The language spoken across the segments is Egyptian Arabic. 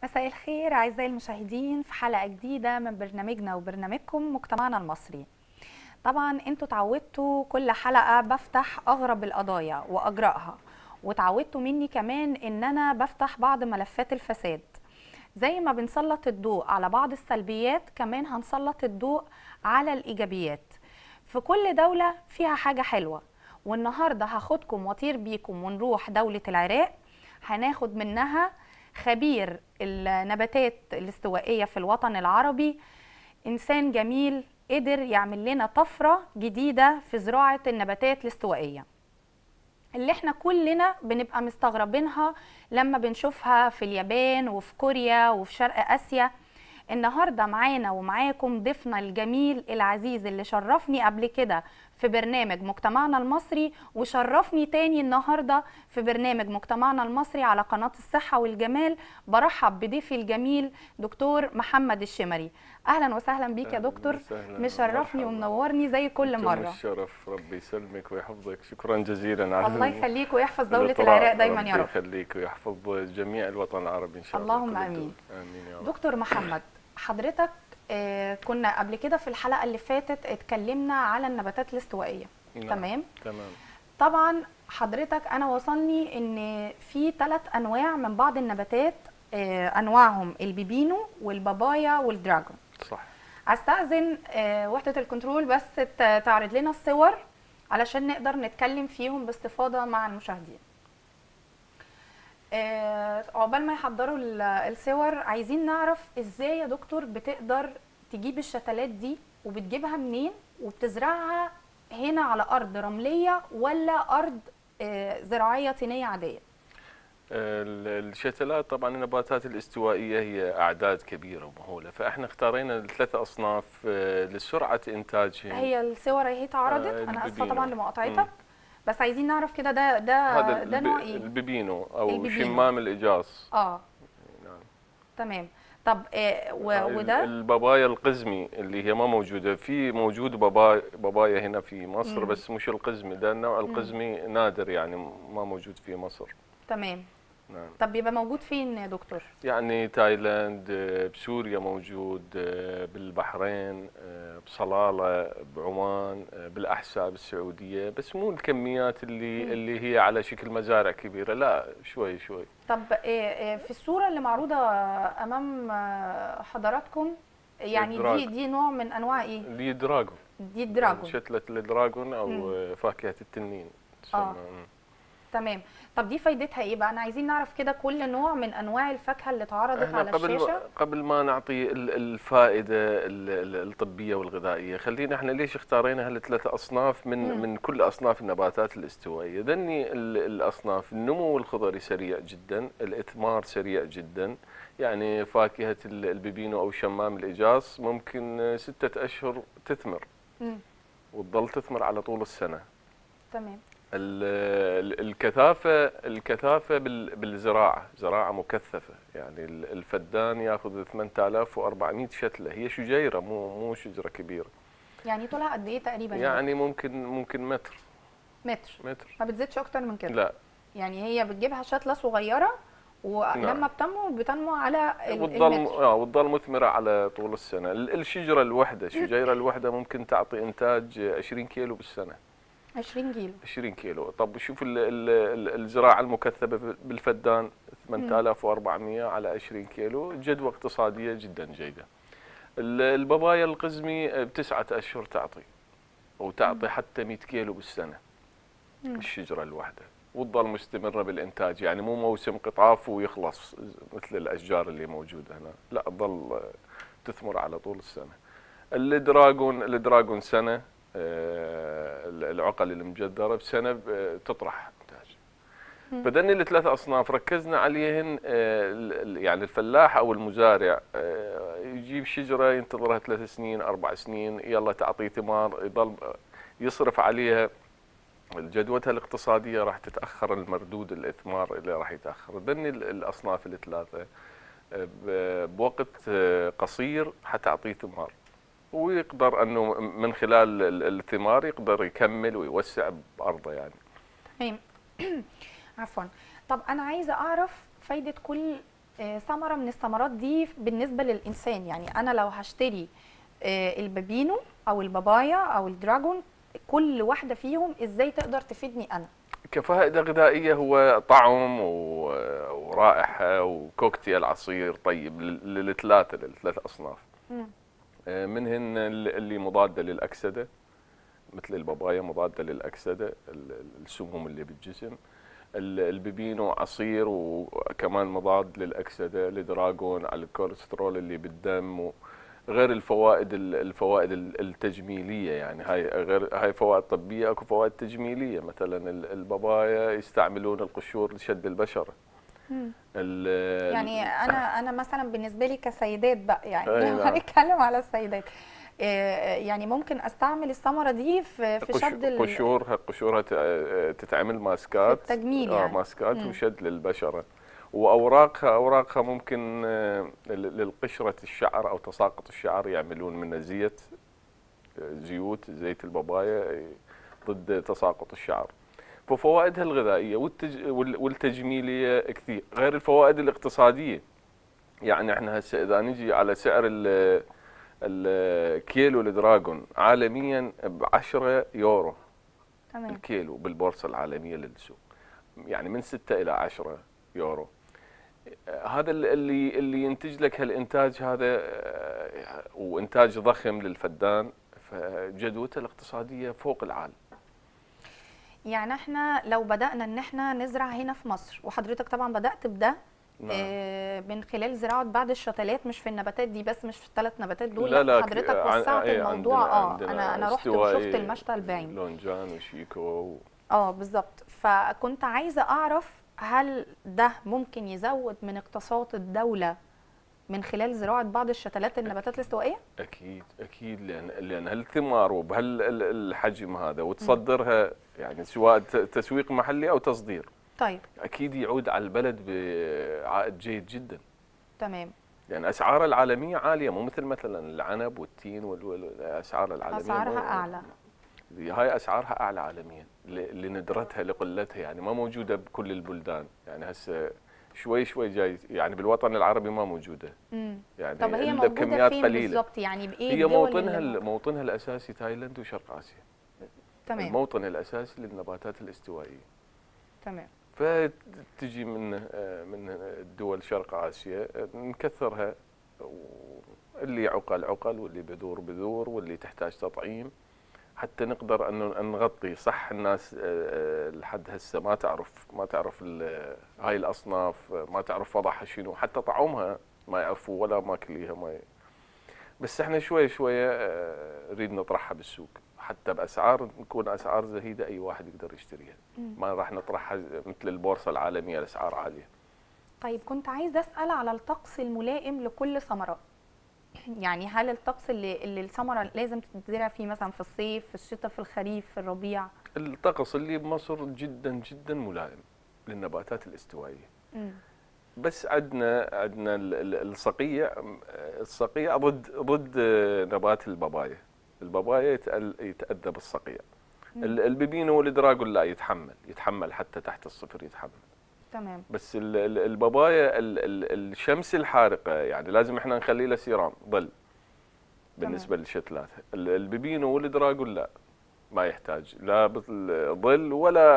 مساء الخير أعزائي المشاهدين في حلقة جديدة من برنامجنا وبرنامجكم مجتمعنا المصري طبعا انتوا اتعودتوا كل حلقة بفتح أغرب القضايا وأجرائها وتعودتوا مني كمان ان انا بفتح بعض ملفات الفساد زي ما بنسلط الضوء على بعض السلبيات كمان هنسلط الضوء على الإيجابيات في كل دولة فيها حاجة حلوة والنهاردة هاخدكم واطير بيكم ونروح دولة العراق هناخد منها خبير النباتات الاستوائية في الوطن العربي إنسان جميل قدر يعمل لنا طفرة جديدة في زراعة النباتات الاستوائية اللي احنا كلنا بنبقى مستغربينها لما بنشوفها في اليابان وفي كوريا وفي شرق آسيا النهارده معانا ومعاكم ضيفنا الجميل العزيز اللي شرفني قبل كده في برنامج مجتمعنا المصري وشرفني تاني النهارده في برنامج مجتمعنا المصري على قناه الصحه والجمال برحب بضيفي الجميل دكتور محمد الشمري اهلا وسهلا بيك يا أهلاً دكتور وسهلاً مشرفني ومرحباً. ومنورني زي كل أنتم مره الشرف ربي يسلمك ويحفظك شكرا جزيلا على الله ال- يخليك ويحفظ دوله الإطلاع. العراق دايما يا ربي رب يخليك ويحفظ جميع الوطن العربي ان شاء الله اللهم كل آمين. الدول. امين يا رب دكتور محمد حضرتك آه، كنا قبل كده في الحلقه اللي فاتت اتكلمنا على النباتات الاستوائيه نعم. تمام تمام طبعا حضرتك انا وصلني ان في ثلاث انواع من بعض النباتات آه، انواعهم البيبينو والبابايا والدراجون صح استاذن آه، وحده الكنترول بس ت- تعرض لنا الصور علشان نقدر نتكلم فيهم باستفاضه مع المشاهدين آه، عقبال ما يحضروا ال- الصور عايزين نعرف ازاي يا دكتور بتقدر تجيب الشتلات دي وبتجيبها منين وبتزرعها هنا على ارض رمليه ولا ارض آه، زراعيه طينيه عاديه ال- الشتلات طبعا النباتات الاستوائيه هي اعداد كبيره ومهوله فاحنا اختارينا ثلاث اصناف آه، لسرعه انتاجهم هي الصور اهي اتعرضت آه، انا اسفه البيبينو. طبعا لمقاطعتك مم. بس عايزين نعرف كده ده ده هذا ده الب- نوع ايه البيبينو او البيبينو. شمام الاجاص اه نعم. تمام طب آه و- ال- وده البابايا القزمي اللي هي ما موجوده في موجود بابايا بابايا هنا في مصر مم. بس مش القزمي ده النوع القزمي نادر يعني ما موجود في مصر تمام نعم طب بيبقى موجود فين يا دكتور يعني تايلاند آه، بسوريا موجود آه، بالبحرين آه، بصلالة بعمان آه، بالأحساء بالسعودية بس مو الكميات اللي مم. اللي هي على شكل مزارع كبيرة لا شوي شوي طب آه آه في الصوره اللي معروضه امام آه حضراتكم يعني دي الدراج. دي نوع من انواع ايه اللي دراجون دي الدراجون شتلة الدراجون أو مم. آه، فاكهة التنين آه. تسمى. مم. تمام طب دي فايدتها ايه بقى انا عايزين نعرف كده كل نوع من انواع الفاكهه اللي اتعرضت احنا على قبل الشاشه ما قبل ما نعطي ال- الفائده ال- ال- الطبيه والغذائيه خلينا احنا ليش اختارينا هالثلاث اصناف من مم. من كل اصناف النباتات الاستوائيه ذني ال- الاصناف النمو الخضري سريع جدا الاثمار سريع جدا يعني فاكهه ال- البيبينو او شمام الاجاص ممكن ستة اشهر تثمر مم. وتظل تثمر على طول السنه تمام ال- ال- الكثافة الكثافة بال- بالزراعة زراعة مكثفة يعني ال- الفدان ياخذ 8400 شتلة هي شجيرة مو مو شجرة كبيرة يعني طولها قد ايه تقريبا يا يعني ممكن ممكن متر دكتور؟ متر متر ما بتزيدش اكتر من كده لا يعني هي بتجيبها شتله صغيره ولما نعم. بتنمو بتنمو على ال- وتظل المتر اه وتظل مثمرة على طول السنة ال- الشجرة الوحدة الشجيرة الوحدة ممكن تعطي إنتاج 20 كيلو بالسنة 20 كيلو 20 كيلو طب شوف ال- ال- ال- الزراعة المكثفة بالفدان 8400 على 20 كيلو جدوى اقتصادية جدا جيدة ال- البابايا القزمي بتسعة أشهر تعطي وتعطي حتى 100 كيلو بالسنة مم. الشجرة الواحدة وتظل مستمرة بالإنتاج يعني مو موسم قطاف ويخلص مثل الأشجار اللي موجودة هنا لا تظل تثمر على طول السنة الدراجون الدراجون سنة آه، العقل المجدرة بسنة ب- تطرح إنتاج مم. فذني الثلاث أصناف ركزنا عليهن آه، ال- ال- يعني الفلاح أو المزارع آه، يجيب شجرة ينتظرها ثلاث سنين أربع سنين يلا تعطي ثمار يظل يصرف عليها جدوتها الاقتصادية راح تتأخر المردود الإثمار اللي راح يتأخر ذني ال- الأصناف الثلاثة آه، ب- بوقت آه، قصير حتعطي ثمار ويقدر أنه من خلال ال- الثمار يقدر يكمل ويوسع بأرضه يعني تمام عفوا طب انا عايزه اعرف فايده كل آه، ثمره من الثمرات دي بالنسبه للانسان يعني انا لو هشتري آه، البابينو او البابايا او الدراجون كل واحده فيهم ازاي تقدر تفيدني انا كفائدة غذائية هو طعم و- ورائحة وكوكتيل عصير طيب لل- للثلاثة للثلاث أصناف مم. آه، منهن ال- اللي مضادة للأكسدة مثل البابايا مضادة للأكسدة ال- السموم اللي بالجسم ال- البيبينو عصير وكمان مضاد للأكسدة الدراجون على الكوليسترول اللي بالدم و- غير الفوائد ال- الفوائد ال- التجميليه يعني هاي غير هاي فوائد طبيه اكو فوائد تجميليه مثلا ال- البابايا يستعملون القشور لشد البشره مم. ال- يعني انا انا مثلا بالنسبه لي كسيدات بقى يعني أي لو نعم. هنتكلم على السيدات آه، يعني ممكن استعمل الثمره دي في في قش- شد ال- قشورها قشورها ت- تتعمل ماسكات في التجميل اه يعني. ماسكات مم. وشد للبشره واوراقها اوراقها ممكن آه، لل- للقشره الشعر او تساقط الشعر يعملون منه زيت آه، زيوت زيت البابايا آه، ضد تساقط الشعر ففوائدها الغذائيه والتج... وال- والتجميليه كثير غير الفوائد الاقتصاديه يعني احنا هسه اذا نجي على سعر ال الكيلو الدراجون عالميا ب 10 يورو تمام الكيلو بالبورصه العالميه للسوق يعني من 6 الى 10 يورو آه، هذا ال- اللي اللي ينتج لك هالانتاج هذا آه، وانتاج ضخم للفدان فجدوته الاقتصاديه فوق العال يعني احنا لو بدأنا ان احنا نزرع هنا في مصر وحضرتك طبعا بدأت بده نعم. آه، من خلال زراعة بعض الشتلات مش في النباتات دي بس مش في الثلاث نباتات دول لا لا حضرتك ك- عن- وسعت إيه، الموضوع عندنا- اه عندنا انا انا رحت استوائي وشفت المشتل الباين لونجان وشيكو و- اه بالظبط فكنت عايزه اعرف هل ده ممكن يزود من اقتصاد الدوله من خلال زراعه بعض الشتلات النباتات الاستوائيه اكيد اكيد لان لان هالثمار وبهالحجم هذا وتصدرها يعني سواء ت- تسويق محلي او تصدير طيب اكيد يعود على البلد بعائد جيد جدا تمام لان اسعارها العالميه عاليه مو مثل مثلا العنب والتين وال- وال- الاسعار العالميه اسعارها مو- اعلى هاي اسعارها اعلى عالميا ل- لندرتها لقلتها يعني ما موجوده بكل البلدان يعني هسه شوي شوي جاي يعني بالوطن العربي ما موجوده امم يعني طب هي إلا موجوده بكميات فين قليله بالظبط يعني بايه هي الدول موطنها اللي- ال- موطنها الاساسي تايلاند وشرق اسيا تمام الموطن الاساسي للنباتات الاستوائيه تمام فتجي من من الدول شرق اسيا نكثرها اللي عقل عقل واللي بذور بذور واللي تحتاج تطعيم حتى نقدر ان أن نغطي صح الناس آه، لحد هسه ما تعرف ما تعرف ال- هاي الاصناف ما تعرف وضعها شنو حتى طعمها ما يعرفوا ولا ماكليها ما ي... بس احنا شوي شويه آه، نريد نطرحها بالسوق حتى باسعار نكون اسعار زهيده اي واحد يقدر يشتريها مم. ما راح نطرحها مثل البورصه العالميه الاسعار عاليه طيب كنت عايزه اسال على الطقس الملائم لكل ثمره يعني هل الطقس اللي اللي الثمره لازم تتزرع فيه مثلا في الصيف في الشتاء في الخريف في الربيع الطقس اللي بمصر جدا جدا ملائم للنباتات الاستوائيه مم. بس عندنا عندنا ال- ال- الصقيع الصقيع ضد ضد نبات البابايا البابايا يتأل- يتاذى بالصقيع مم. ال- البيبينو والدراجون لا يتحمل يتحمل حتى تحت الصفر يتحمل تمام بس ال- ال- البابايا ال- ال- الشمس الحارقه يعني لازم احنا نخلي له سيرام ظل بالنسبه للشتلات ال- البيبينو والدراجون لا ما يحتاج لا بال- ظل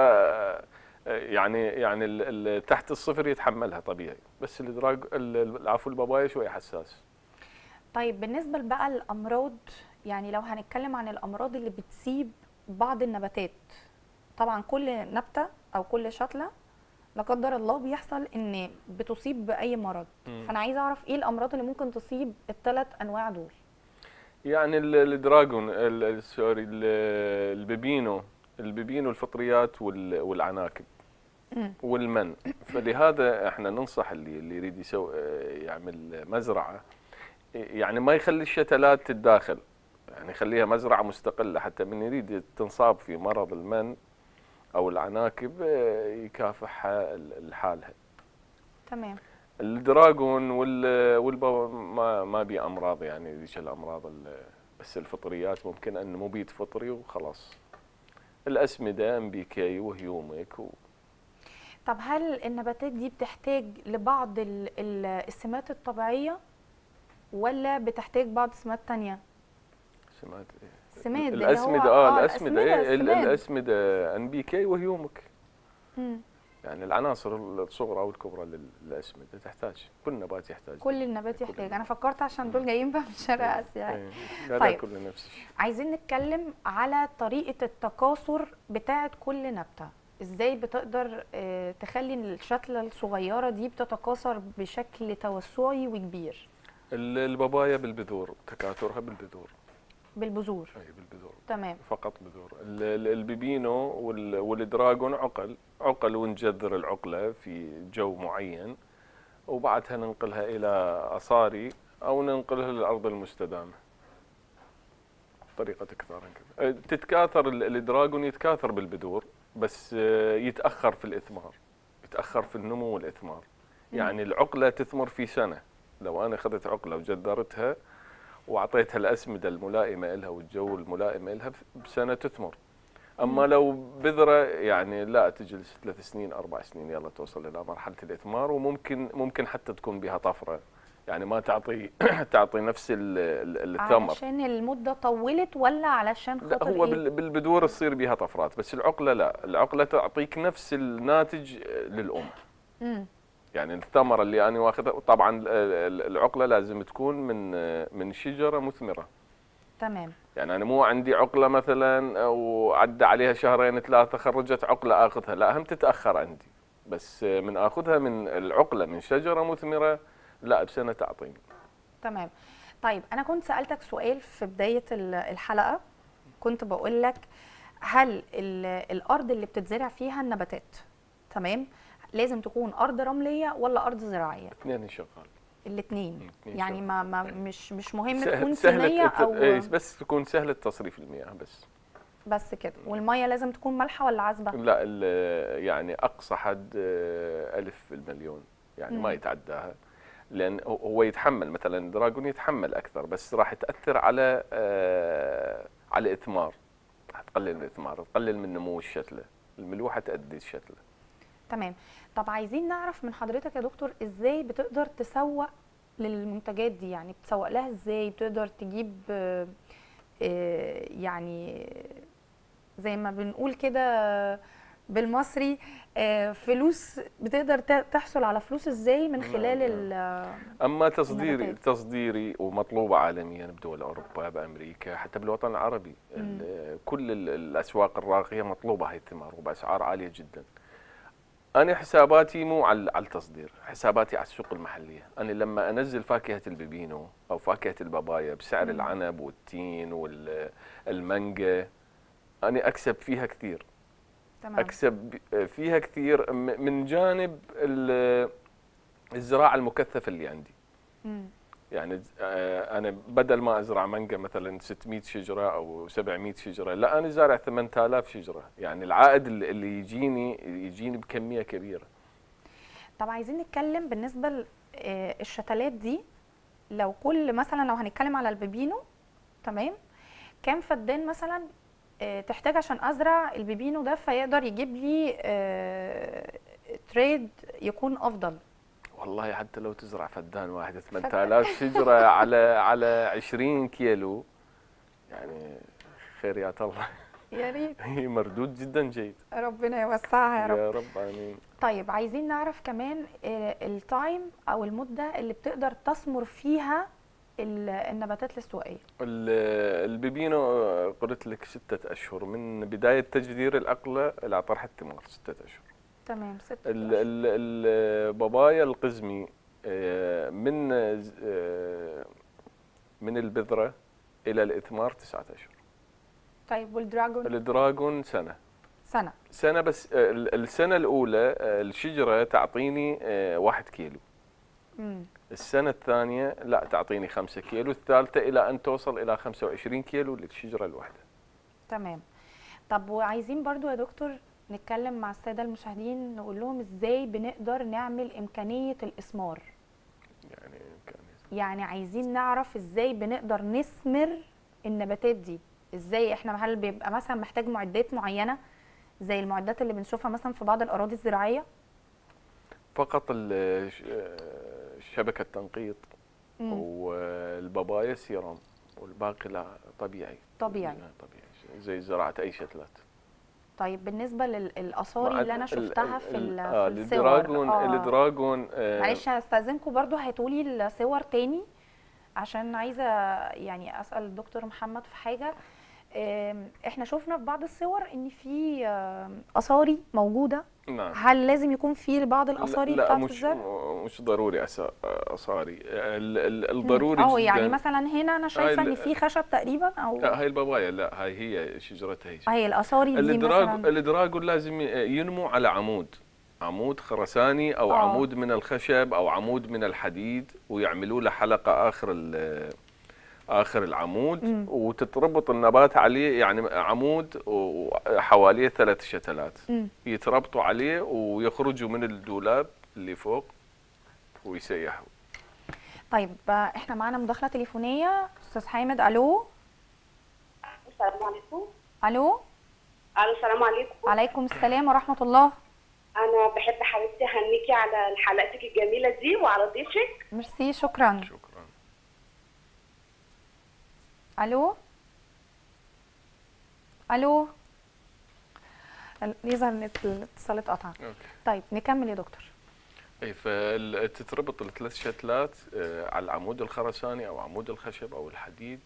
ولا يعني يعني ال- ال- تحت الصفر يتحملها طبيعي بس الدراج ال- ال- العفو البابايا شوي حساس طيب بالنسبه بقى الامراض يعني لو هنتكلم عن الامراض اللي بتصيب بعض النباتات طبعا كل نبته او كل شتله لا قدر الله بيحصل ان بتصيب باي مرض مم. فانا عايزه اعرف ايه الامراض اللي ممكن تصيب الثلاث انواع دول يعني ال- الدراجون ال- ال- سوري ال- البيبينو البيبينو الفطريات وال- والعناكب مم. والمن فلهذا احنا ننصح اللي اللي يريد يسوي يعمل مزرعه يعني ما يخلي الشتلات تتداخل يعني يخليها مزرعه مستقله حتى من يريد تنصاب في مرض المن او العناكب اه، يكافحها لحالها تمام الدراجون وال والبابا ما ما بي امراض يعني ذيك الامراض ال- بس الفطريات ممكن ان مبيد فطري وخلاص الاسمده ام بي كي وهيوميك و... طب هل النباتات دي بتحتاج لبعض ال- ال- السمات الطبيعيه ولا بتحتاج بعض سمات تانية سمعت إيه؟ السماد اللي هو- الاسمده اه الاسمده الأسمدة، إيه؟ ال- السماد. الاسمده ان بي كي وهيومك مم. يعني العناصر الصغرى والكبرى لل- للاسمده تحتاج كل نبات يحتاج كل النبات كل يحتاج النبات. انا فكرت عشان دول جايين بقى من شرق اسيا يعني. إيه. لا لا طيب. كل نفس الشيء عايزين نتكلم على طريقة التكاثر بتاعة كل نبتة ازاي بتقدر آه، تخلي الشتلة الصغيرة دي بتتكاثر بشكل توسعي وكبير ال- البابايا بالبذور تكاثرها بالبذور بالبذور اي بالبذور تمام فقط بذور ال- ال- البيبينو وال- والدراجون عقل عقل ونجذر العقله في جو معين وبعدها ننقلها الى اصاري او ننقلها للارض المستدامه طريقه تكثار كذا أه، تتكاثر ال- الدراجون يتكاثر بالبذور بس أه، يتاخر في الاثمار يتاخر في النمو والاثمار يعني العقله تثمر في سنه لو انا اخذت عقله وجذرتها واعطيتها الاسمده الملائمه لها والجو الملائم لها بسنه تثمر اما لو بذره يعني لا تجلس ثلاث سنين اربع سنين يلا توصل الى مرحله الاثمار وممكن ممكن حتى تكون بها طفره يعني ما تعطي تعطي نفس ال- ال- الثمر علشان المدة طولت ولا علشان لا خاطر هو ايه بال- بالبذور تصير بها طفرات بس العقله لا العقله تعطيك نفس الناتج للام مم. يعني الثمره اللي انا واخذها طبعا ال- ال- العقله لازم تكون من من شجره مثمره تمام يعني انا مو عندي عقله مثلا وعدى عليها شهرين ثلاثه خرجت عقله اخذها لا هم تتاخر عندي بس من اخذها من العقله من شجره مثمره لا بسنه تعطيني تمام طيب انا كنت سالتك سؤال في بدايه ال- الحلقه كنت بقول لك هل ال- الارض اللي بتتزرع فيها النباتات تمام لازم تكون ارض رمليه ولا ارض زراعيه اثنين شغال الاثنين اتنين يعني شغال. ما, ما مش مش مهم سهل- تكون سهلة صينيه الت- او إيه، بس تكون سهله تصريف المياه بس بس كده والميه لازم تكون مالحه ولا عذبه لا ال- يعني اقصى حد آه، ألف في المليون يعني ما مم. يتعداها لان هو- هو يتحمل مثلا دراجون يتحمل اكثر بس راح تاثر على آه، على اثمار تقلل من الاثمار تقلل من نمو الشتله الملوحه تؤدي الشتله تمام طب عايزين نعرف من حضرتك يا دكتور ازاي بتقدر تسوق للمنتجات دي يعني بتسوق لها ازاي بتقدر تجيب آه، آه، يعني زي ما بنقول كده بالمصري آه، فلوس بتقدر ت- تحصل على فلوس ازاي من نعم، خلال نعم. ال- اما تصديري النباتات. تصديري ومطلوبه عالميا بدول اوروبا بامريكا حتى بالوطن العربي ال- كل ال- الاسواق الراقيه مطلوبه هاي الثمار وباسعار عاليه جدا انا حساباتي مو على على التصدير حساباتي على السوق المحليه انا لما انزل فاكهه البيبينو او فاكهه البابايا بسعر مم. العنب والتين والمانجا انا اكسب فيها كثير تمام اكسب فيها كثير م- من جانب ال- الزراعه المكثفه اللي عندي مم. يعني آه، انا بدل ما ازرع مانجا مثلا 600 شجره او 700 شجره لا انا زارع 8000 شجره يعني العائد اللي اللي يجيني يجيني بكميه كبيره طب عايزين نتكلم بالنسبه للشتلات دي لو كل مثلا لو هنتكلم على البيبينو تمام كام فدان مثلا آه، تحتاج عشان ازرع البيبينو ده فيقدر يجيب لي آه، تريد يكون افضل والله حتى لو تزرع فدان واحد 8000 شجره على على 20 كيلو يعني خيريات الله يا ريت هي مردود جدا جيد ربنا يوسعها يا رب يا رب امين طيب عايزين نعرف كمان آه، التايم او المده اللي بتقدر تثمر فيها ال- النباتات الاستوائيه ال- البيبينو آه، قلت لك ستة أشهر من بداية تجذير العقلة إلى طرح الثمار ستة أشهر تمام ست ال- ال- البابايا القزمي آه، من آه، من البذرة إلى الإثمار تسعة أشهر طيب والدراجون الدراجون سنة سنه سنة بس آه، ال- السنة الأولى آه، الشجرة تعطيني آه، واحد كيلو مم. السنة الثانية لا تعطيني خمسة كيلو الثالثة إلى أن توصل إلى 25 كيلو للشجرة الواحدة تمام طب وعايزين برضو يا دكتور نتكلم مع الساده المشاهدين نقول لهم ازاي بنقدر نعمل امكانيه الاسمار يعني كان يعني عايزين نعرف ازاي بنقدر نثمر النباتات دي ازاي احنا هل بيبقى مثلا محتاج معدات معينه زي المعدات اللي بنشوفها مثلا في بعض الاراضي الزراعيه فقط ال- ش- شبكه تنقيط مم. والبابايا سيرام والباقي لا طبيعي طبيعي لا طبيعي زي زراعه اي شتلات طيب بالنسبه للاثاري مع اللي انا ال- شفتها ال- في ال- ال- آه في الصور الدراجون آه. الدراجون آه، معلش هستأذنكم برضو هاتولي الصور تاني عشان عايزة يعني أسأل الدكتور محمد في حاجة آم، احنا شفنا في بعض الصور ان في آم، اثاري موجوده نعم هل لازم يكون في بعض الاثاري لا بتاعت مش الزرع مش ضروري أسا- اصاري ال- ال- الضروري اه يعني جداً- مثلا هنا انا شايفه هاي ان ال- في خشب تقريبا او لا هاي البابايا لا هاي هي شجرتها هي هي الاثاري دي الادراج مثلا الادراجون لازم ينمو على عمود عمود خرساني او آه. عمود من الخشب او عمود من الحديد ويعملوا له حلقه اخر ال- اخر العمود مم. وتتربط النبات عليه يعني عمود وحواليه ثلاث شتلات مم. يتربطوا عليه ويخرجوا من الدولاب اللي فوق ويسيحوا طيب آه، احنا معانا مداخله تليفونيه استاذ حامد الو السلام عليكم الو الو السلام عليكم عليكم السلام ورحمه الله انا بحب حبيبتي اهنيكي على حلقتك الجميله دي وعلى ضيفك ميرسي شكرا شكرا الو الو ال- يظهر ان الاتصال اتقطع اوكي طيب نكمل يا دكتور اي فتتربط الثلاث شتلات آه، على العمود الخرساني او عمود الخشب او الحديد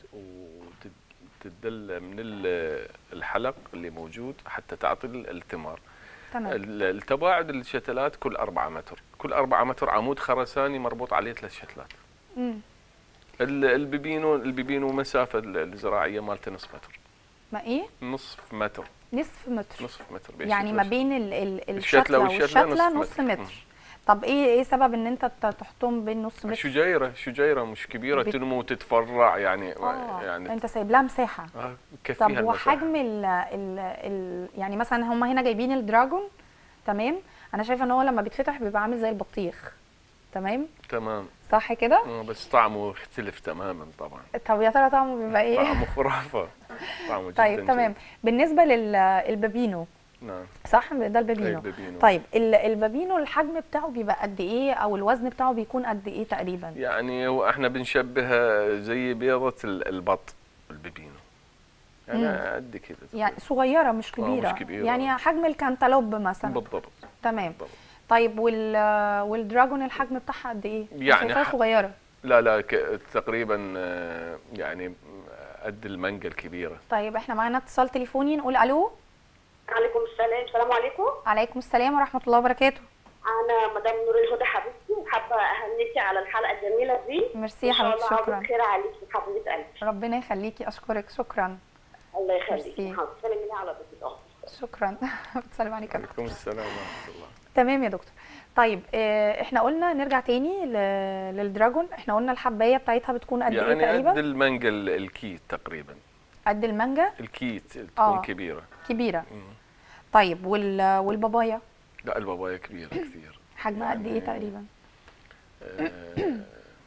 وتدل من ال- الحلق اللي موجود حتى تعطي ال- الثمار تمام ال- التباعد الشتلات كل أربعة متر كل أربعة متر عمود خرساني مربوط عليه ثلاث شتلات مم. ال- البيبينو البيبينو مسافة ال- الزراعية مالته نصف متر ما ايه نصف متر نصف متر نصف متر بين يعني ما الشتلة. بين ال ال الشتلة الشتله والشتلة والشتله نص نص متر. متر مم. طب ايه ايه سبب ان انت ت- تحطهم بين نص متر شجيرة شجيرة مش كبيرة بت- تنمو وتتفرع يعني اه يعني انت سايب لها مساحه آه كفيها طب المساحة. وحجم ال ال ال يعني مثلا هم هنا جايبين الدراجون تمام انا شايفه ان هو لما بيتفتح بيبقى عامل زي البطيخ تمام تمام صح كده آه بس طعمه يختلف تماما طبعا طب يا ترى طعمه بيبقى ايه طعمه خرافة طعمه جدا طيب تمام جيد. بالنسبه للبابينو نعم صح ده البابينو البابينو. طيب ال- البابينو الحجم بتاعه بيبقى قد ايه او الوزن بتاعه بيكون قد ايه تقريبا يعني هو احنا بنشبهها زي بيضة ال- البط البيبينو يعني مم. قد كده يعني صغيره مش مش كبيره كبيرة. يعني حجم الكنتالوب مثلا بالضبط تمام بالضبط طيب وال والدراجون الحجم بتاعها قد ايه أنا يعني شايفاها ح- صغيره لا لا ك- تقريبا آه، يعني قد المانجا الكبيرة طيب احنا معانا اتصال تليفوني نقول الو عليكم السلام السلام عليكم عليكم السلام ورحمه الله وبركاته انا مدام نور الهدى حبيبتي وحابه اهنيكي على الحلقه الجميله دي ميرسي يا ان شاء حبيبتي الله شكرا عوض خير عليكي حبيبه قلبي ربنا يخليكي اشكرك شكرا الله ميرسي. يخليكي حاضر سلمي لي على ضيفك اه شكرا بتسلم عليك يا دكتور. عليكم السلام ورحمة الله تمام يا دكتور طيب اه احنا قلنا نرجع تاني ل- للدراجون احنا قلنا الحبايه بتاعتها بتكون قد ايه يعني قد تقريبا المانجا ال- الكيت تقريبا قد المانجا الكيت تكون آه. كبيرة كبيره مم. طيب وال والبابايا لا البابايا كبيرة كثير حجمها قد ايه يعني- تقريبا آه،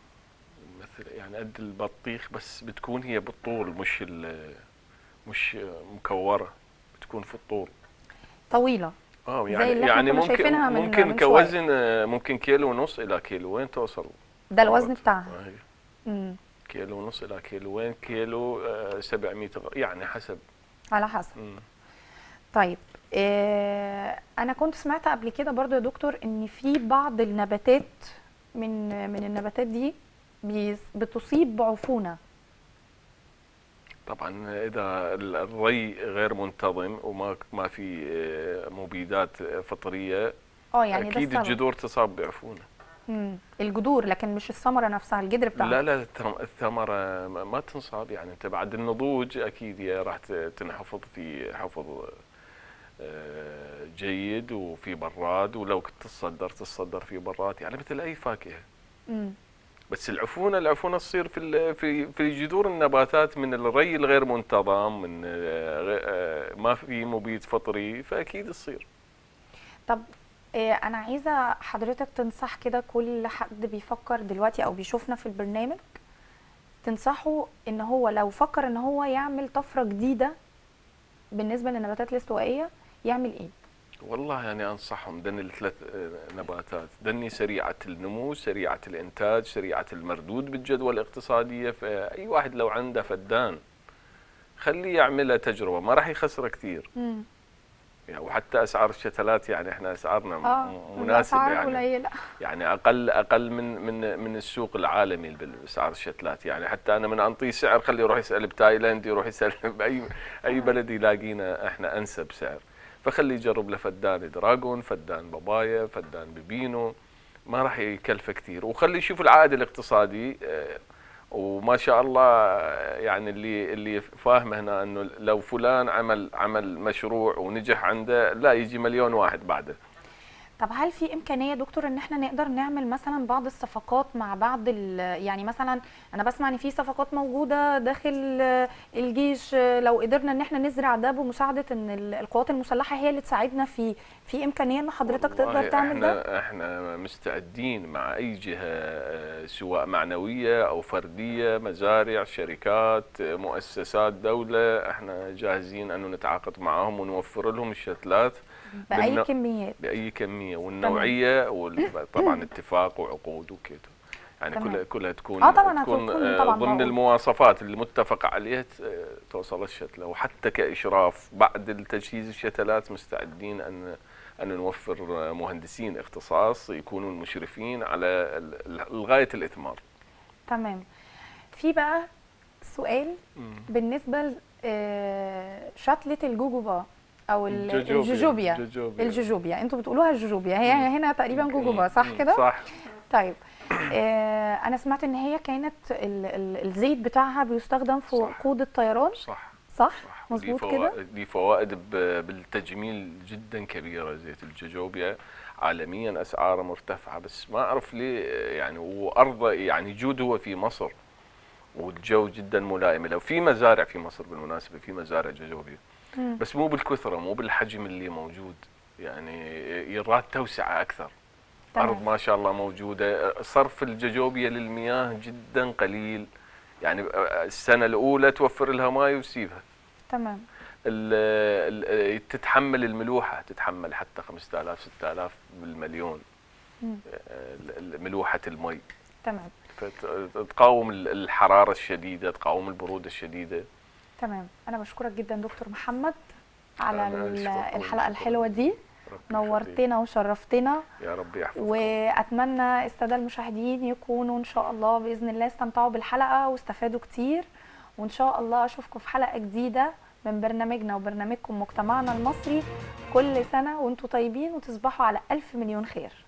مثل يعني قد البطيخ بس بتكون هي بالطول مش ال- مش مكورة بتكون في الطول طويله اه زي يعني اللي إحنا يعني كنا ممكن شايفينها من- ممكن من شوية. كوزن آه، ممكن كيلو ونص الى كيلوين توصل ده الوزن عرفت؟ بتاعها آه، هي. امم كيلو ونص الى كيلوين كيلو آه، 700 غ- يعني حسب على حسب مم. طيب اه انا كنت سمعت قبل كده برضو يا دكتور ان في بعض النباتات من من النباتات دي بيس- بتصيب بعفونه طبعا اذا ال- الري غير منتظم وما ما في آه، مبيدات آه، فطريه اه يعني اكيد ده السبب الجذور تصاب بعفونه مم. الجذور لكن مش الثمره نفسها الجذر بتاعها لا لا الثم- الثمرة ما ما تنصاب يعني انت بعد النضوج اكيد هي راح ت- تنحفظ في حفظ آه، جيد وفي براد ولو كنت تصدر تصدر في براد يعني مثل اي فاكهة مم. بس العفونة العفونة تصير في ال- في في جذور النباتات من الري الغير منتظم من آه، غ- آه، ما في مبيد فطري فاكيد تصير طب آه، انا عايزه حضرتك تنصح كده كل حد بيفكر دلوقتي او بيشوفنا في البرنامج تنصحه ان هو لو فكر ان هو يعمل طفره جديده بالنسبه للنباتات الاستوائيه يعمل ايه والله يعني انصحهم دني الثلاث آه، نباتات دني سريعه النمو سريعه الانتاج سريعه المردود بالجدوى الاقتصاديه فاي واحد لو عنده فدان خليه يعملها تجربه ما راح يخسر كثير مم. يعني وحتى اسعار الشتلات يعني احنا اسعارنا م- اه مناسبه الأسعار يعني قليله يعني اقل اقل من من من السوق العالمي باسعار الشتلات يعني حتى انا من انطيه سعر خليه يروح يسال بتايلاند يروح يسال باي اي بلد يلاقينا احنا انسب سعر فخليه يجرب له فدان دراجون فدان بابايا فدان بيبينو ما راح يكلفه كثير وخليه يشوف العائد الاقتصادي آه، وما شاء الله آه، يعني اللي اللي فاهم هنا انه لو فلان عمل عمل مشروع ونجح عنده لا يجي مليون واحد بعده طب هل في امكانيه يا دكتور ان احنا نقدر نعمل مثلا بعض الصفقات مع بعض ال- يعني مثلا انا بسمع ان في صفقات موجوده داخل آه، الجيش آه، لو قدرنا ان احنا نزرع ده بمساعده ان ال- القوات المسلحه هي اللي تساعدنا فيه في امكانيه ان حضرتك تقدر والله تعمل ده احنا احنا مستعدين مع اي جهه آه، سواء معنويه او فرديه مزارع شركات آه، مؤسسات دوله احنا جاهزين انه نتعاقد معهم ونوفر لهم الشتلات باي بالن- كميات باي كميه والنوعيه وطبعا اتفاق وعقود وكذا يعني تمام. كلها كلها تكون آه طبعاً تكون هتكون آه، طبعاً ضمن معقول. المواصفات اللي متفق عليها ت- آه، توصل الشتله وحتى كاشراف بعد التجهيز الشتلات مستعدين ان ان نوفر آه، مهندسين اختصاص يكونوا المشرفين على ال- ال- لغايه الاثمار تمام في بقى سؤال بالنسبه ل- آه، شتله الجوجوبا او ال- الجوجوبيا. الجوجوبيا الجوجوبيا. الجوجوبيا انتوا بتقولوها الجوجوبيا هي هنا تقريبا جوجوبا صح مم. كده صح طيب آه انا سمعت ان هي كانت ال ال الزيت بتاعها بيستخدم في صح. وقود الطيران صح صح صح مظبوط ليه كده فوائد- ليه فوائد ب- بالتجميل جدا كبيره زيت الجوجوبيا عالميا اسعاره مرتفعه بس ما اعرف ليه يعني وارضه يعني جود هو في مصر والجو جدا ملائم له في مزارع في مصر بالمناسبه في مزارع جوجوبيا مم. بس مو بالكثره مو بالحجم اللي موجود يعني يراد توسعه اكثر تمام. ارض ما شاء الله موجوده صرف الجوجوبيا للمياه جدا قليل يعني السنه الاولى توفر لها ماي وتسيبها تمام ال- ال- تتحمل الملوحه تتحمل حتى 5000 6000 بالمليون مم. ال- ال- ملوحه المي تمام فتقاوم ال- الحراره الشديده تقاوم البروده الشديده تمام انا بشكرك جدا دكتور محمد على أنا ال- أشكرك الحلقه شكراً. الحلوه دي ربي يخليك. نورتنا وشرفتنا يا رب يحفظك واتمنى الساده المشاهدين يكونوا ان شاء الله باذن الله استمتعوا بالحلقه واستفادوا كتير وان شاء الله اشوفكم في حلقه جديده من برنامجنا وبرنامجكم مجتمعنا المصري كل سنه وانتم طيبين وتصبحوا على الف مليون خير